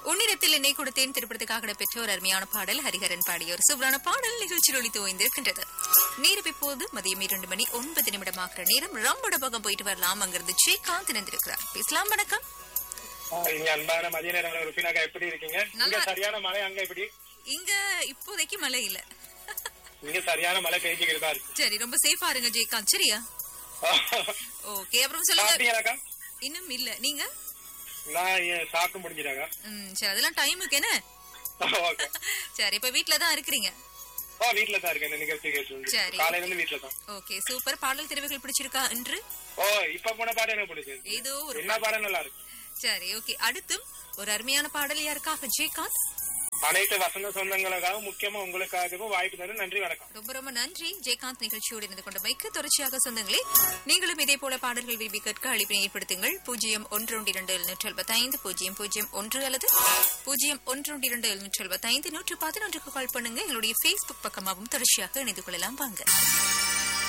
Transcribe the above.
உன்னிடத்தில் என்னை கொடுத்தேன் திரைப்படத்துக்காக பெற்ற ஒரு அருமையான பாடல் ஹரிஹரன் பாடிய ஒரு சூப்பரான பாடல் நிகழ்ச்சியில் ஒளி துவந்திருக்கின்றது நேரம் இப்போது மதியம் இரண்டு மணி ஒன்பது நிமிடமாகிற நேரம் ரம்போட பக்கம் போயிட்டு வரலாம் அங்கிருந்து ஸ்ரீகாந்த் இணைந்திருக்கிறார் பேசலாம் வணக்கம் இங்க அன்பான மதிய நேரம் உறுப்பினராக எப்படி இருக்கீங்க இங்க நல்லா- சரியான மழை அங்க எப்படி இங்க இப்போதைக்கு மழை இல்ல இங்க சரியான மழை பெய்ஞ்சுக்கிட்டு தான் இருக்கு சரி ரொம்ப சேஃபா இருங்க ஜெயகாந்த் சரியா ஓகே அப்புறம் சொல்லுங்க சாப்பிட்டீங்களாக்கா இன்னும் இல்ல நீங்க நான் இங்க சாப்பிட்டு முடிஞ்சிட்டாங்க ம், சரி அதெல்லாம் டைமுக்கு என்ன ஓகே சரி இப்ப வீட்ல தான் இருக்கிறீங்க ஓ வீட்டுல தான் இருக்கேன் இந்த நிகழ்ச்சி கேட்டு சரி. காலையில இருந்து வீட்டுல தான் ஓகே சூப்பர் பாடல் தெரிவுகள் பிடிச்சிருக்கா என்று ஓ இப்ப போன பாடம் எனக்கு பிடிச்சது ஏதோ ஒரு என்ன பாடம் நல்லா இருக்கு சரி ஓகே அடுத்தும் ஒரு அருமையான பாடல் யாருக்காக ஜெயகாந்த் அனைத்து வசந்த சொந்தங்களுக்காகவும் முக்கியமா உங்களுக்காகவும் வாய்ப்பு தந்து நன்றி வணக்கம் ரொம்ப ரொம்ப நன்றி ஜெயகாந்த் நிகழ்ச்சியோடு இருந்து கொண்ட மைக்கு தொடர்ச்சியாக சொந்தங்களே நீங்களும் இதே போல பாடல்கள் விரும்பி கேட்க அழைப்பினை ஏற்படுத்துங்கள் பூஜ்ஜியம் ஒன்று ஒன்று இரண்டு எழுநூற்றி எழுபத்தைந்து பூஜ்ஜியம் பூஜ்ஜியம் ஒன்று அல்லது பூஜ்ஜியம் ஒன்று ஒன்று இரண்டு எழுநூற்றி எழுபத்தைந்து நூற்று பதினொன்றுக்கு கால் பண்ணுங்க எங்களுடைய ஃபேஸ்புக் பக்கமாகவும் தொடர்ச்சியாக இணைந்து கொள்ளலாம் வாங்க